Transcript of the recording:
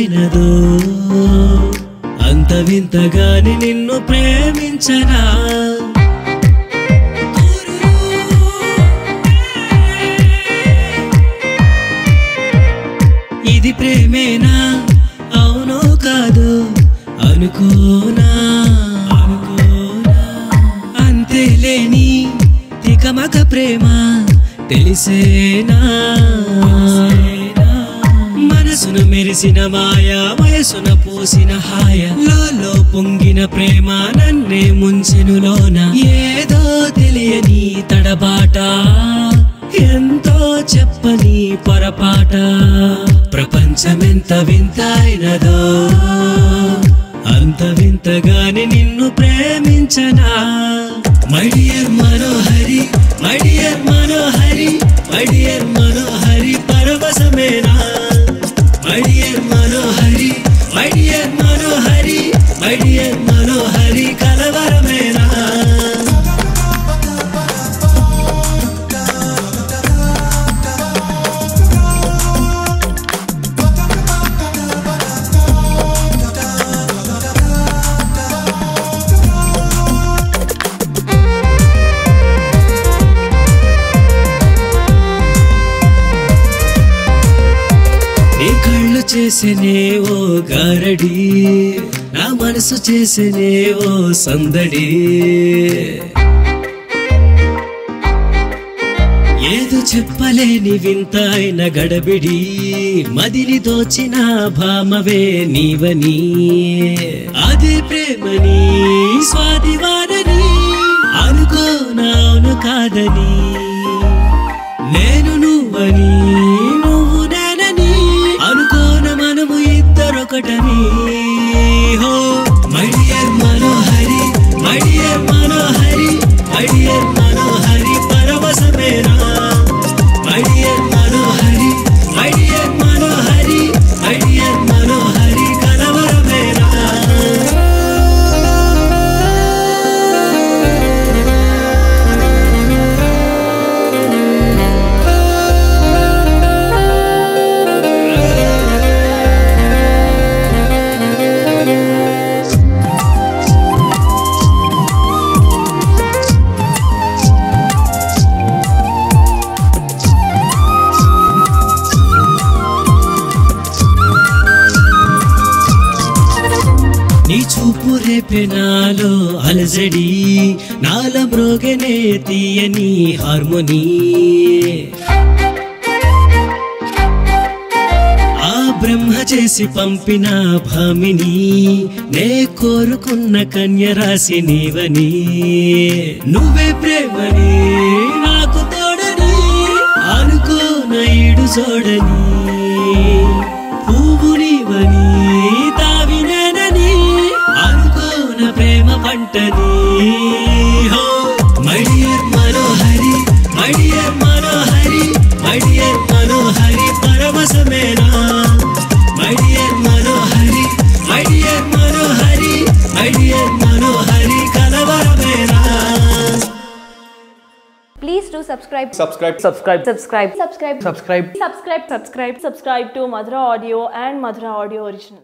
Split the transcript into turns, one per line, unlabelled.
అయినదో అంత వింతగాని నిన్ను ప్రేమించనా ఇది ప్రేమేనా అవునో కాదు అనుకోనా అనుకోనా అంతేలేని తికమక ప్రేమ తెలిసేనా మనసును మెరిసిన మాయ వయసున పూసిన హాయ లోలో పొంగిన ప్రేమ నన్నే ముంచెనులోన ఏదో తెలియని తడబాట ఎంతో చెప్పని పొరపాట ప్రపంచమెంత వింత అయినదో అంత వింతగాని నిన్ను ప్రేమించనా మడియర్ మనోహరి మడియర్ మనోహరి మడియర్ మనోహరి పరవశమేనా మడియర్ మనోహరి మడియర్ మనోహరి మడియర్ మనోహరి కలవరమేనా నీ కళ్ళు చేసేనే ఓ గారడి నా మనసు చేసేనే ఓ సందడి ఏదో చెప్పలేని వింత అయిన గడబిడి మదిని దోచిన భామవే నీవని అదే ప్రేమని స్వాదివానని అనుకోనాను కాదని నేను నువ్వని నువ్వు నేనని అనుకోన మనము ఇద్దరొకటని హో మడియర్ మనోహరి మడియర్ మనోహరి మడియర్ మనోహరి పరవశమేనా మడియర్ మనోహరి మడియర్ మనోహరి మడియర్ మనోహరి కలవరమేనా నీ చూపు రేపే నాలో అలజడి నాల మ్రోగనే తీయని హార్మోనీ ఆ బ్రహ్మ చేసి పంపిన భామిని నే కోరుకున్న కన్య రాశి నీవని నువ్వే ప్రేమని నాకు తోడని అనుకోన ఈడు చూడని పువ్వు నీవని తావినేనని అనుకోన ప్రేమ పంటని హో మడియర్ మనోహరి మడియర్ మనోహరి మడియర్ మనోహరి పరవశమేనా మడియర్ మనోహరి మడియర్ మనోహరి మడియర్ మనోహరి కలవరమేనా
Please do subscribe.
subscribe subscribe
Subscribe. Subscribe.
subscribe
Subscribe. Subscribe. Subscribe to Madhura Audio and Madhura Audio Original.